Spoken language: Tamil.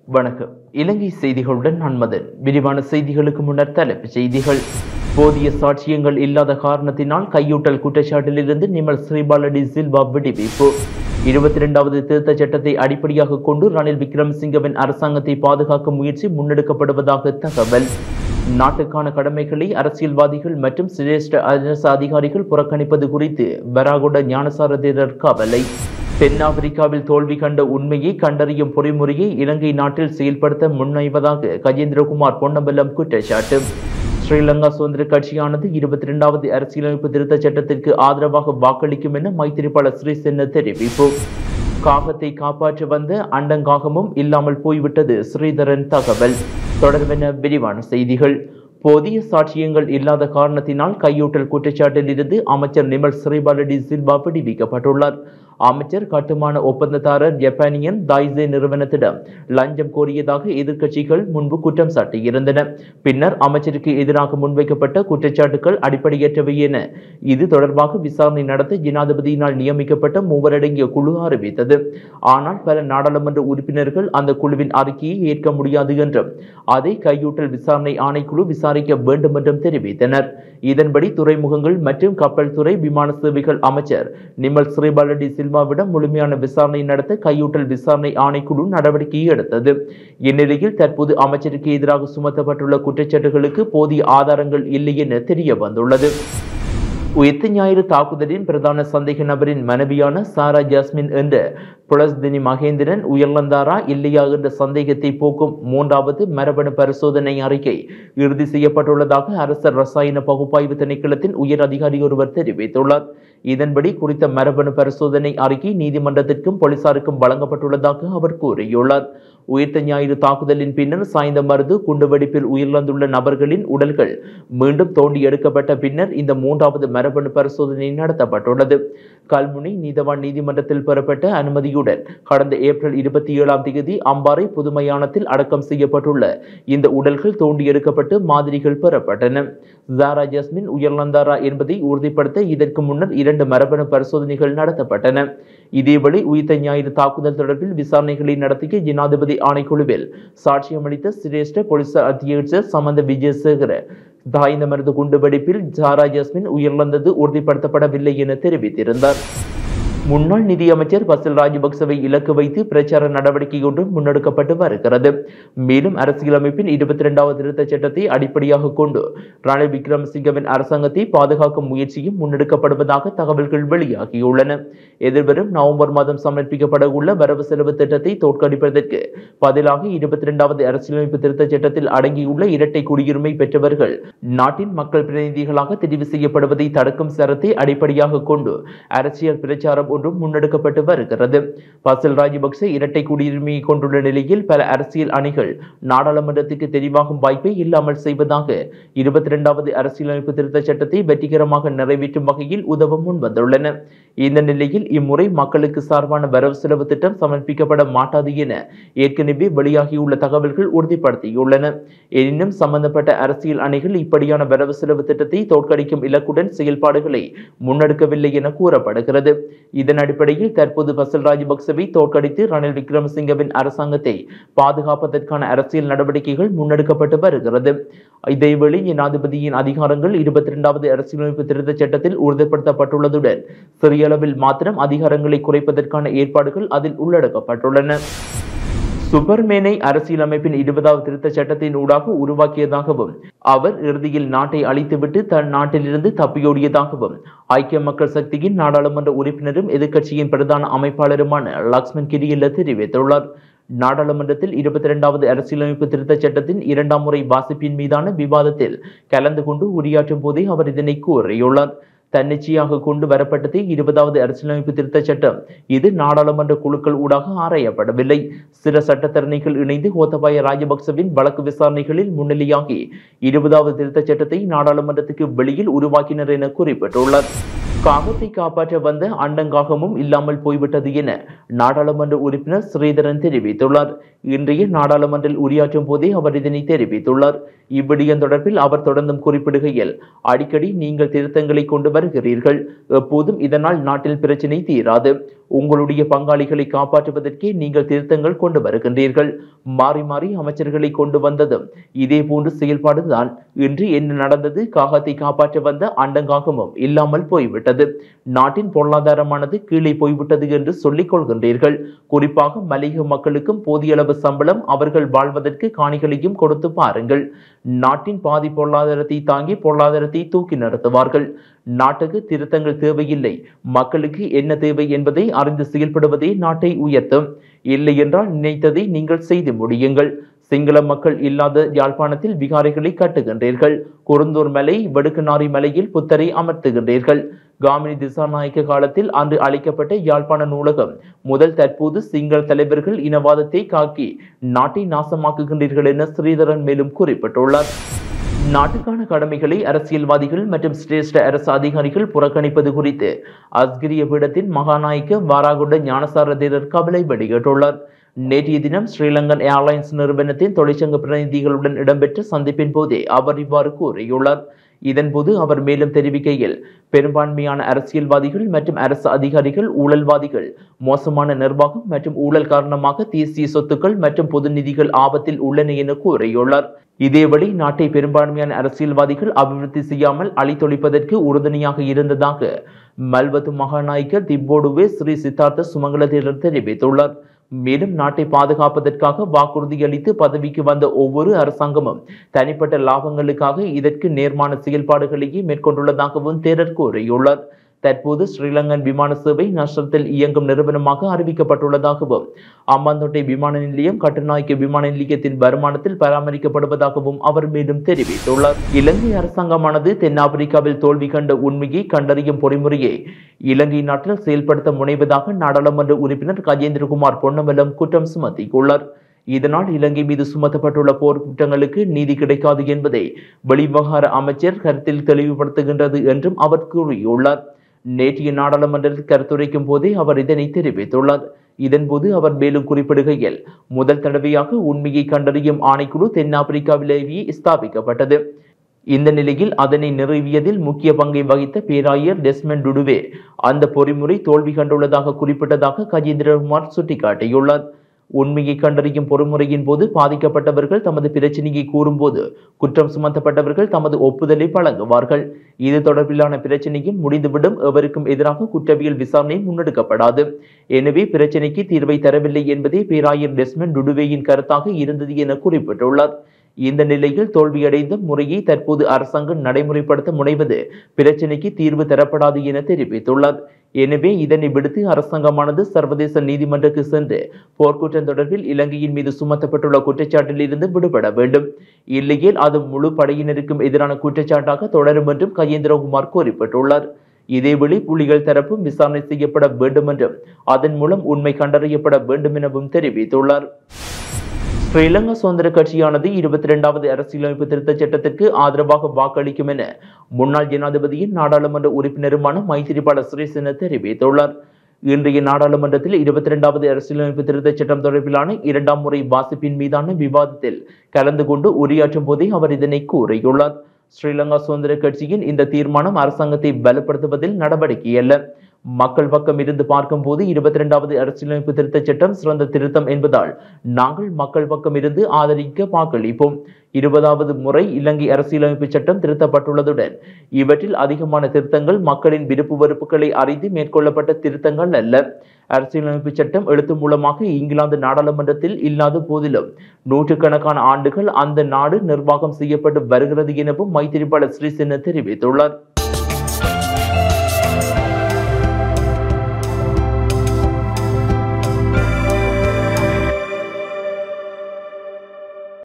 வணக்கம் இலங்கை செய்திகளுடன் நான் மதன் விரிவான செய்திகளுக்கு முன்னர் தலைப்புச் செய்திகள் போதிய சாட்சியங்கள் இல்லாத காரணத்தினால் கையூட்டல் குற்றச்சாட்டிலிருந்து நிமல் ஸ்ரீபாலடி சில்வா விடுவிப்பு இருபத்தி இரண்டாவது திருத்தச் சட்டத்தை அடிப்படையாக கொண்டு ரணில் விக்ரமசிங்கவின் அரசாங்கத்தை பாதுகாக்கும் முயற்சி முன்னெடுக்கப்படுவதாக தகவல் நாட்டுக்கான கடமைகளை அரசியல்வாதிகள் மற்றும் சிரேஷ்ட அரசு அதிகாரிகள் புறக்கணிப்பது குறித்து பராகுட ஞானசார தேரர் கவலை தென்னாப்பிரிக்காவில் தோல்வி கண்ட உண்மையை கண்டறியும் பொறிமுறையை இலங்கை நாட்டில் செயல்படுத்த முன்வைவதாக கஜேந்திரகுமார் பொன்னம்பலம் குற்றச்சாட்டு ஸ்ரீலங்கா சுதந்திர கட்சியானது இருபத்தி இரண்டாவது அரசியலமைப்பு திருத்தச் சட்டத்திற்கு ஆதரவாக வாக்களிக்கும் என மைத்திரிபால ஸ்ரீசென்ன தெரிவிப்பு காகத்தை காப்பாற்ற வந்த அண்டங்காகமும் இல்லாமல் போய்விட்டது ஸ்ரீதரன் தகவல் தொடர்பென விரிவான செய்திகள் போதிய சாட்சியங்கள் இல்லாத காரணத்தினால் கையூட்டல் குற்றச்சாட்டில் இருந்து அமைச்சர் நிமல் ஸ்ரீபாலடி சில்வா விடுவிக்கப்பட்டுள்ளார் அமைச்சர் கட்டுமான ஒப்பந்ததாரர் ஜப்பானியன் தாய்சே நிறுவனத்திடம் லஞ்சம் கோரியதாக எதிர்க்கட்சிகள் முன்பு குற்றம் சாட்டியிருந்தன பின்னர் அமைச்சருக்கு எதிராக முன்வைக்கப்பட்ட குற்றச்சாட்டுகள் அடிப்படையற்றவை என இது தொடர்பாக விசாரணை நடத்த ஜனாதிபதியினால் நியமிக்கப்பட்ட மூவரடங்கிய குழு அறிவித்தது ஆனால் பல நாடாளுமன்ற உறுப்பினர்கள் அந்த குழுவின் அறிக்கையை ஏற்க முடியாது என்றும் அதை கையூட்டல் விசாரணை ஆணைக்குழு விசாரிக்க வேண்டும் என்றும் தெரிவித்தனர் இதன்படி துறைமுகங்கள் மற்றும் கப்பல் துறை விமான சேவைகள் அமைச்சர் நிமல் ஸ்ரீபாலடி சில்வாவிடம் முழுமையான விசாரணை நடத்த கையூட்டல் விசாரணை ஆணைக்குழு நடவடிக்கை எடுத்தது இந்நிலையில் தற்போது அமைச்சருக்கு எதிராக சுமத்தப்பட்டுள்ள குற்றச்சாட்டுகளுக்கு போதிய ஆதாரங்கள் இல்லை என தெரிய வந்துள்ளது உயிர்த்த ஞாயிறு தாக்குதலின் பிரதான சந்தேக நபரின் மனைவியான சாரா ஜாஸ்மின் என்ற புலஸ்தினி மகேந்திரன் உயிரிழந்தாரா இல்லையா என்ற சந்தேகத்தை போக்கும் மூன்றாவது மரபணு பரிசோதனை அறிக்கை இறுதி செய்யப்பட்டுள்ளதாக அரசர் ரசாயன பகுப்பாய்வு திணைக்களத்தின் உயர் அதிகாரி ஒருவர் தெரிவித்துள்ளார் இதன்படி குறித்த மரபணு பரிசோதனை அறிக்கை நீதிமன்றத்திற்கும் போலீசாருக்கும் வழங்கப்பட்டுள்ளதாக அவர் கூறியுள்ளார் உயிர்த்த ஞாயிறு தாக்குதலின் பின்னர் சாய்ந்த மருது குண்டுவெடிப்பில் உயிரிழந்துள்ள நபர்களின் உடல்கள் மீண்டும் தோண்டி எடுக்கப்பட்ட பின்னர் இந்த மூன்றாவது மரபணு பரிசோதனை நடத்தப்பட்டுள்ளது கல்முனை நீதவான் நீதிமன்றத்தில் பெறப்பட்ட அனுமதியுடன் கடந்த ஏப்ரல் இருபத்தி ஏழாம் தேதி அம்பாறை புதுமையானத்தில் அடக்கம் செய்யப்பட்டுள்ள இந்த உடல்கள் தோண்டி எடுக்கப்பட்டு மாதிரிகள் பெறப்பட்டன ஜாரா ஜஸ்மின் உயிரிழந்தாரா என்பதை உறுதிப்படுத்த இதற்கு முன்னர் இரண்டு மரபணு பரிசோதனைகள் நடத்தப்பட்டன இதேவேளை உயிர்த்த ஞாயிறு தாக்குதல் தொடர்பில் விசாரணைகளை நடத்திய ஜனாதிபதி ஆணைக்குழுவில் சாட்சியமளித்த சிரேஷ்ட போலீஸ் அத்தியட்சர் சமந்த விஜயசேகர தாய்ந்த மருந்து குண்டுவெடிப்பில் ஜாரா ஜஸ்மின் உயிரிழந்தது உறுதிப்படுத்தப்படவில்லை என தெரிவித்திருந்தார் முன்னாள் நிதியமைச்சர் பசில் ராஜபக்சவை இலக்கு வைத்து பிரச்சார நடவடிக்கை ஒன்றும் முன்னெடுக்கப்பட்டு வருகிறது மேலும் அரசியலமைப்பின் இருபத்தி இரண்டாவது திருத்தச் சட்டத்தை அடிப்படையாக கொண்டு ரணில் விக்ரமசிங்கவின் அரசாங்கத்தை பாதுகாக்கும் முயற்சியும் முன்னெடுக்கப்படுவதாக தகவல்கள் வெளியாகியுள்ளன எதிர்வரும் நவம்பர் மாதம் சமர்ப்பிக்கப்பட உள்ள வரவு செலவு திட்டத்தை தோற்கடிப்பதற்கு பதிலாக இருபத்தி இரண்டாவது அரசியலமைப்பு திருத்தச் சட்டத்தில் அடங்கியுள்ள இரட்டை குடியுரிமை பெற்றவர்கள் நாட்டின் மக்கள் பிரதிநிதிகளாக தெரிவு செய்யப்படுவதை தடுக்கும் சரத்தை அடிப்படையாக கொண்டு அரசியல் பிரச்சாரம் ஒன்றும் முன்னெடுக்கப்பட்டு வருகிறது பசில் ராஜபக்சே இரட்டை குடியுரிமையை கொண்டுள்ள நிலையில் பல அரசியல் அணிகள் நாடாளுமன்றத்துக்கு தெரிவாகும் வாய்ப்பை இல்லாமல் செய்வதாக இருபத்தி இரண்டாவது அரசியலமைப்பு திருத்தச் சட்டத்தை வெற்றிகரமாக நிறைவேற்றும் வகையில் உதவ முன்வந்துள்ளன இந்த நிலையில் இம்முறை மக்களுக்கு சார்பான வரவு செலவு திட்டம் சமர்ப்பிக்கப்பட மாட்டாது என ஏற்கனவே வெளியாகியுள்ள தகவல்கள் உறுதிப்படுத்தியுள்ளன எனினும் சம்பந்தப்பட்ட அரசியல் அணிகள் இப்படியான வரவு செலவு திட்டத்தை தோற்கடிக்கும் இலக்குடன் செயல்பாடுகளை முன்னெடுக்கவில்லை என கூறப்படுகிறது இதன் அடிப்படையில் தற்போது பசல் ராஜபக்சவை தோற்கடித்து ரணில் விக்ரமசிங்கவின் அரசாங்கத்தை பாதுகாப்பதற்கான அரசியல் நடவடிக்கைகள் முன்னெடுக்கப்பட்டு வருகிறது இதேவேளை ஜனாதிபதியின் அதிகாரங்கள் இருபத்தி இரண்டாவது அரசியலமைப்பு திருத்தச் சட்டத்தில் உறுதிப்படுத்தப்பட்டுள்ளதுடன் சிறிய அளவில் மாத்திரம் அதிகாரங்களை குறைப்பதற்கான ஏற்பாடுகள் அதில் உள்ளடக்கப்பட்டுள்ளன சுப்பர்மேனை அரசியலமைப்பின் இருபதாவது திருத்தச் சட்டத்தின் ஊடாக உருவாக்கியதாகவும் அவர் இறுதியில் நாட்டை அழித்துவிட்டு தன் நாட்டிலிருந்து தப்பியோடியதாகவும் ஐக்கிய மக்கள் சக்தியின் நாடாளுமன்ற உறுப்பினரும் எதிர்க்கட்சியின் பிரதான அமைப்பாளருமான லக்ஷ்மண் கிரியல்ல தெரிவித்துள்ளார் நாடாளுமன்றத்தில் இருபத்தி இரண்டாவது அரசியலமைப்பு திருத்தச் சட்டத்தின் இரண்டாம் முறை வாசிப்பின் மீதான விவாதத்தில் கலந்து கொண்டு உரையாற்றும் போதே அவர் இதனை கூறியுள்ளார் தன்னிச்சையாக கொண்டு வரப்பட்டது இருபதாவது அரசியலமைப்பு திருத்தச் சட்டம் இது நாடாளுமன்ற குழுக்கள் ஊடாக ஆராயப்படவில்லை சில சட்டத்தரணிகள் இணைந்து கோத்தபாய ராஜபக்சவின் வழக்கு விசாரணைகளில் முன்னிலையாகி இருபதாவது திருத்தச் சட்டத்தை நாடாளுமன்றத்துக்கு வெளியில் உருவாக்கினர் என குறிப்பிட்டுள்ளார் காகத்தை காப்பாற்ற வந்த அண்டங்காகமும் இல்லாமல் போய்விட்டது என நாடாளுமன்ற உறுப்பினர் ஸ்ரீதரன் தெரிவித்துள்ளார் இன்றைய நாடாளுமன்றில் உரையாற்றும் போதே அவர் இதனை தெரிவித்துள்ளார் இவ்விடயம் தொடர்பில் அவர் தொடர்ந்தும் குறிப்பிடுகையில் அடிக்கடி நீங்கள் திருத்தங்களை கொண்டு வருகிறீர்கள் எப்போதும் இதனால் நாட்டில் பிரச்சினை தீராது உங்களுடைய பங்காளிகளை காப்பாற்றுவதற்கே நீங்கள் திருத்தங்கள் கொண்டு வருகின்றீர்கள் மாறி மாறி அமைச்சர்களை கொண்டு வந்ததும் இதே போன்ற செயல்பாடுதான் இன்று என்ன நடந்தது காகத்தை காப்பாற்ற வந்த அண்டங்காகமும் இல்லாமல் போய்விட்டது நாட்டின் பொருளாதாரமானது கீழே போய்விட்டது என்று சொல்லிக் கொள்கின்றீர்கள் குறிப்பாக மலிக மக்களுக்கும் போதிய அளவு சம்பளம் அவர்கள் வாழ்வதற்கு காணிகளையும் கொடுத்து பாருங்கள் நாட்டின் பாதி பொருளாதாரத்தை தாங்கி பொருளாதாரத்தை தூக்கி நிறுத்துவார்கள் நாட்டுக்கு திருத்தங்கள் தேவையில்லை மக்களுக்கு என்ன தேவை என்பதை அறிந்து செயல்படுவதே நாட்டை உயர்த்தும் இல்லை என்றால் நினைத்ததை நீங்கள் செய்து முடியுங்கள் சிங்கள மக்கள் இல்லாத யாழ்ப்பாணத்தில் விகாரைகளை கட்டுகின்றீர்கள் குருந்தூர் மலை வடுக்குநாரி மலையில் புத்தரை அமர்த்துகின்றீர்கள் காமினி திசாநாயக்க காலத்தில் அன்று அளிக்கப்பட்ட யாழ்ப்பாண நூலகம் முதல் தற்போது சிங்கள தலைவர்கள் இனவாதத்தை காக்கி நாட்டை நாசமாக்குகின்றீர்கள் என ஸ்ரீதரன் மேலும் குறிப்பிட்டுள்ளார் நாட்டுக்கான கடமைகளை அரசியல்வாதிகள் மற்றும் சிரேஷ்ட அரசு அதிகாரிகள் புறக்கணிப்பது குறித்து அஸ்கிரிய பீடத்தின் மகாநாயக்க வாராகுட ஞானசார தேரர் கவலை வெளியிட்டுள்ளார் நேற்றைய தினம் ஸ்ரீலங்கன் ஏர்லைன்ஸ் நிறுவனத்தின் தொழிற்சங்க பிரதிநிதிகளுடன் இடம்பெற்ற சந்திப்பின் போதே அவர் இவ்வாறு கூறியுள்ளார் இதன்போது அவர் மேலும் தெரிவிக்கையில் பெரும்பான்மையான அரசியல்வாதிகள் மற்றும் அரசு அதிகாரிகள் ஊழல்வாதிகள் மோசமான நிர்வாகம் மற்றும் ஊழல் காரணமாக தேசிய சொத்துக்கள் மற்றும் பொது நிதிகள் ஆபத்தில் உள்ளன என கூறியுள்ளார் இதேவழி நாட்டை பெரும்பான்மையான அரசியல்வாதிகள் அபிவிருத்தி செய்யாமல் அழித்தொழிப்பதற்கு உறுதுணையாக இருந்ததாக மல்வத்து மகாநாயக்க திப்போடுவே ஸ்ரீ சித்தார்த்த சுமங்கல தேரர் தெரிவித்துள்ளார் மேலும் நாட்டை பாதுகாப்பதற்காக வாக்குறுதியளித்து பதவிக்கு வந்த ஒவ்வொரு அரசாங்கமும் தனிப்பட்ட லாபங்களுக்காக இதற்கு நேர்மான செயல்பாடுகளையே மேற்கொண்டுள்ளதாகவும் தேரர் கூறியுள்ளார் தற்போது ஸ்ரீலங்கன் விமான சேவை நஷ்டத்தில் இயங்கும் நிறுவனமாக அறிவிக்கப்பட்டுள்ளதாகவும் அம்பாந்தோட்டை விமான நிலையம் கட்டுநாயக்க விமான நிலையத்தின் வருமானத்தில் பராமரிக்கப்படுவதாகவும் அவர் மேலும் தெரிவித்துள்ளார் இலங்கை அரசாங்கமானது தென்னாப்பிரிக்காவில் தோல்வி கண்ட உண்மையை கண்டறியும் பொறிமுறையை இலங்கை நாட்டில் செயல்படுத்த முனைவதாக நாடாளுமன்ற உறுப்பினர் கஜேந்திரகுமார் பொன்னமலம் குற்றம் சுமத்தியுள்ளார் இதனால் இலங்கை மீது சுமத்தப்பட்டுள்ள போர் குற்றங்களுக்கு நீதி கிடைக்காது என்பதை வெளிவிவகார அமைச்சர் கருத்தில் தெளிவுபடுத்துகின்றது என்றும் அவர் கூறியுள்ளார் நேற்றைய நாடாளுமன்றத்தில் கருத்துரைக்கும் போதே அவர் இதனை தெரிவித்துள்ளார் இதன்போது அவர் மேலும் குறிப்பிடுகையில் முதல் தடவையாக உண்மையை கண்டறியும் ஆணைக்குழு தென்னாப்பிரிக்காவிலேயே ஸ்தாபிக்கப்பட்டது இந்த நிலையில் அதனை நிறுவியதில் முக்கிய பங்கை வகித்த பேராயர் டெஸ்மன் டுடுவே அந்த பொறிமுறை தோல்வி கண்டுள்ளதாக குறிப்பிட்டதாக கஜேந்திரகுமார் சுட்டிக்காட்டியுள்ளார் உண்மையை கண்டறியும் பொறுமுறையின் போது பாதிக்கப்பட்டவர்கள் தமது பிரச்சனையை கூறும்போது குற்றம் சுமத்தப்பட்டவர்கள் தமது ஒப்புதலை வழங்குவார்கள் இது தொடர்பிலான பிரச்சனையும் முடிந்துவிடும் எவருக்கும் எதிராக குற்றவியல் விசாரணை முன்னெடுக்கப்படாது எனவே பிரச்சனைக்கு தீர்வை தரவில்லை என்பதே பேராயர் டெஸ்மன் டுடுவேயின் கருத்தாக இருந்தது என குறிப்பிட்டுள்ளார் இந்த நிலையில் தோல்வியடைந்த முறையை தற்போது அரசாங்கம் நடைமுறைப்படுத்த முனைவது பிரச்சனைக்கு தீர்வு தரப்படாது என தெரிவித்துள்ளார் எனவே இதனை விடுத்து அரசாங்கமானது சர்வதேச நீதிமன்றக்கு சென்று போர்க்குற்றம் தொடர்பில் இலங்கையின் மீது சுமத்தப்பட்டுள்ள குற்றச்சாட்டில் இருந்து விடுபட வேண்டும் இல்லையேல் அது முழு படையினருக்கும் எதிரான குற்றச்சாட்டாக தொடரும் என்றும் கஜேந்திரகுமார் குறிப்பிட்டுள்ளார் இதேவேளை புலிகள் தரப்பும் விசாரணை செய்யப்பட வேண்டும் என்றும் அதன் மூலம் உண்மை கண்டறியப்பட வேண்டும் எனவும் தெரிவித்துள்ளார் ஸ்ரீலங்கா சுதந்திர கட்சியானது இருபத்தி இரண்டாவது அரசியலமைப்பு திருத்தச் சட்டத்திற்கு ஆதரவாக வாக்களிக்கும் என முன்னாள் ஜனாதிபதியின் நாடாளுமன்ற உறுப்பினருமான மைத்திரிபால சிறிசேன தெரிவித்துள்ளார் இன்றைய நாடாளுமன்றத்தில் இருபத்தி இரண்டாவது அரசியலமைப்பு திருத்தச் சட்டம் தொடர்பிலான இரண்டாம் முறை வாசிப்பின் மீதான விவாதத்தில் கலந்து கொண்டு உரையாற்றும் போதே அவர் இதனை கூறியுள்ளார் ஸ்ரீலங்கா சுதந்திர கட்சியின் இந்த தீர்மானம் அரசாங்கத்தை பலப்படுத்துவதில் நடவடிக்கை அல்ல மக்கள் பக்கம் இருந்து பார்க்கும்போது இருபத்தி இரண்டாவது அரசியலமைப்பு திருத்தச் சட்டம் சிறந்த திருத்தம் என்பதால் நாங்கள் மக்கள் பக்கம் இருந்து ஆதரிக்க வாக்களிப்போம் இருபதாவது முறை இலங்கை அரசியலமைப்பு சட்டம் திருத்தப்பட்டுள்ளதுடன் இவற்றில் அதிகமான திருத்தங்கள் மக்களின் விருப்பு வெறுப்புகளை அறிந்து மேற்கொள்ளப்பட்ட திருத்தங்கள் அல்ல அரசியலமைப்பு சட்டம் எழுத்து மூலமாக இங்கிலாந்து நாடாளுமன்றத்தில் இல்லாத போதிலும் நூற்றுக்கணக்கான ஆண்டுகள் அந்த நாடு நிர்வாகம் செய்யப்பட்டு வருகிறது எனவும் மைத்திரிபால சிறிசேன தெரிவித்துள்ளார்